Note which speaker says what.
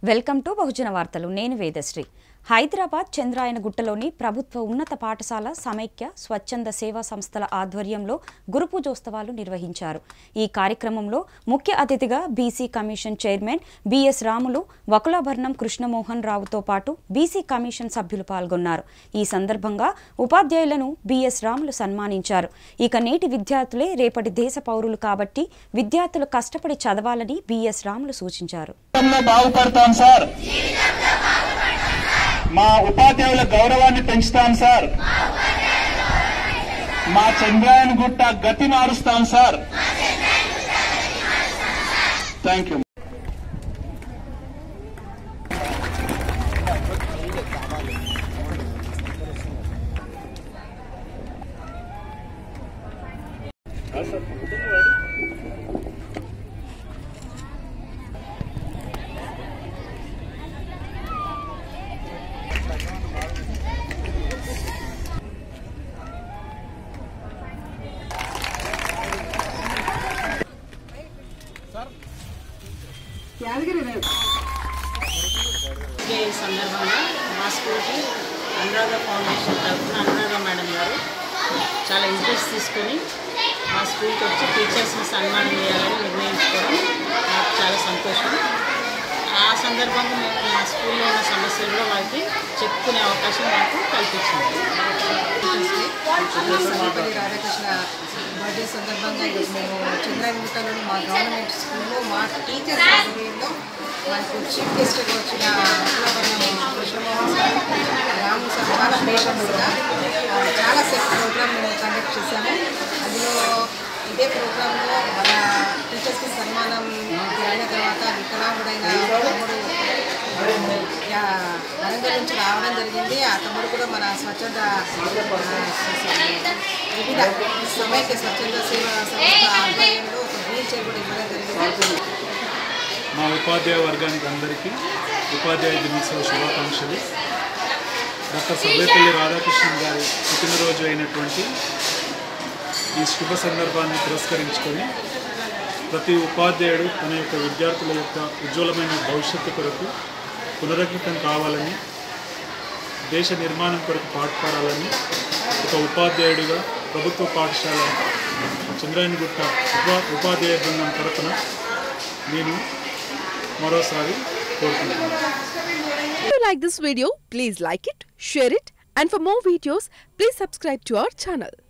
Speaker 1: Welcome to బహుజన వార్తలు నేను వేదశ్రీ హైదరాబాద్ చంద్రాయన గుట్టలోని ప్రభుత్వ ఉన్నత పాఠశాల సమైక్య స్వచ్ఛంద సేవా సంస్థల ఆధ్వర్యంలో గురు పూజోత్సవాలు నిర్వహించారు ఈ కార్యక్రమంలో ముఖ్య అతిథిగా BC commission chairman BS Ramulu Vakulabharanam Krishnamohan రావుతో పాటు బీసీ కమిషన్ సభ్యులు పాల్గొన్నారు ఈ సందర్భంగా ఉపాధ్యాయులను బిఎస్ రాములు సన్మానించారు ఇక నేటి విద్యార్థులే రేపటి దేశ పౌరులు కాబట్టి విద్యార్థులు కష్టపడి చదవాలని బిఎస్ రాములు సూచించారు
Speaker 2: జీవితంలో బాగుపడతాం సార్ మా ఉపాధ్యాయుల గౌరవాన్ని పెంచుతాం సార్ మా చంద్రాయన్ గుట్ట గతి మారుస్తాం సార్ థ్యాంక్ యూ
Speaker 3: ఈ సందర్భంగా మా స్కూల్కి అనురాధ ఫౌండేషన్ తరఫున అనురాధ మేడం గారు చాలా ఇంట్రెస్ట్ తీసుకొని మా స్కూల్కి వచ్చి టీచర్స్ని సన్మానం చేయాలని నిర్ణయించుకోవడం నాకు చాలా సంతోషం ఆ సందర్భంగా మేము మా స్కూల్లో ఉన్న సమస్యలు కూడా వాళ్ళకి చెప్పుకునే అవకాశం మాకు కల్పించింది
Speaker 4: సర్వేపల్లి రాధాకృష్ణ బర్త్డే సందర్భంగా ఈరోజు మేము చంద్రాయనగుట్టలోని మా గవర్నమెంట్ స్కూల్లో మా టీచర్స్ ఆధ్వర్యంలో మనకు చీఫ్ గెస్ట్గా వచ్చిన అఖిలాభరణం కృష్ణమోహన్ సార్ రాము సార్ చాలా పేషెంట్స్గా చాలా సేపు ప్రోగ్రామ్ మేము కండక్ట్ చేశాము అందులో ఇదే ప్రోగ్రాంలో మన టీచర్స్కి సన్మానం అయిన తర్వాత వికలాంగుడైన తమ్ముడు యా, వరంగల్ నుంచి రావడం జరిగింది ఆ తమ్ముడు కూడా మన స్వచ్ఛంద ఆ, వివిధ సమైక్య స్వచ్ఛంద సేవా సంస్థ ఆధ్వర్యంలో ఒక వీల్ చైర్ కూడా ఇవ్వడం జరిగింది
Speaker 5: మా ఉపాధ్యాయ వర్గానికి అందరికీ ఉపాధ్యాయ దినోత్సవ శుభాకాంక్షలు డాక్టర్ సర్వేపల్లి రాధాకృష్ణన్ గారి పుట్టినరోజు అయినటువంటి ఈ శుభ సందర్భాన్ని పురస్కరించుకొని ప్రతి ఉపాధ్యాయుడు తన యొక్క విద్యార్థుల యొక్క ఉజ్వలమైన భవిష్యత్తు కొరకు పునరంకితం కావాలని దేశ నిర్మాణం కొరకు పాటుపడాలని ఒక ఉపాధ్యాయుడిగా ప్రభుత్వ పాఠశాల చంద్రాయనగుట్ట ఉపా ఉపాధ్యాయ బృందం తరపున నేను మరోసారి కోరుకుంటున్నాను
Speaker 6: If you like this video, please like it, share it, and for more videos, please subscribe to our channel.